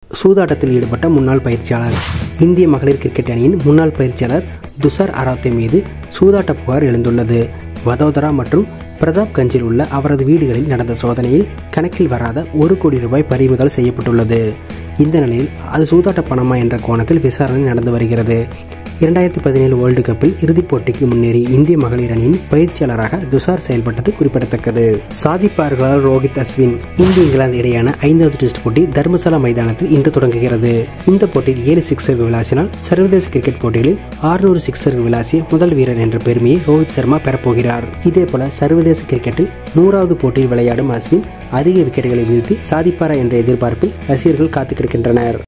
சூதாட்டத்தில் ஈடுபட்ட முன்னாள் பயிற்சியாளர் இந்திய மகளிர் கிரிக்கெட் அணியின் முன்னாள் பயிற்சியாளர் துஷார் அராத்தே மீது சூதாட்ட புகார் எழுந்துள்ளது வதோதரா மற்றும் பிரதாப்கஞ்சில் உள்ள அவரது வீடுகளில் நடந்த சோதனையில் கணக்கில் வராத ஒரு கோடி ரூபாய் பறிமுதல் செய்யப்பட்டுள்ளது இந்த நிலையில் அது சூதாட்ட பணமா என்ற கோணத்தில் விசாரணை நடந்து வருகிறது இரண்டாயிரத்தி பதினேழு வேர்ல்டு கப்பில் இறுதிப் போட்டிக்கு முன்னேறி இந்திய மகளிர் அணியின் பயிற்சியாளராக துஷார் செயல்பட்டது குறிப்பிடத்தக்கது சாதிப்பார்களால் ரோஹித் அஸ்வின் இந்திய இங்கிலாந்து இடையேயான ஐந்தாவது டெஸ்ட் போட்டி தர்மசாலா மைதானத்தில் இன்று தொடங்குகிறது இந்த போட்டியில் ஏழு சிக்ஸர்கள் விளாசினால் சர்வதேச கிரிக்கெட் போட்டிகளில் ஆறுநூறு சிக்ஸர்கள் விளாசிய முதல் வீரர் என்ற பெருமையை ரோஹித் சர்மா பெறப்போகிறார் இதேபோல சர்வதேச கிரிக்கெட்டில் நூறாவது போட்டியில் விளையாடும் அஸ்வின் அதிக விக்கெட்டுகளை வீழ்த்தி சாதிப்பாரா என்ற எதிர்பார்ப்பில் ரசிகர்கள் காத்து கிடக்கின்றனர்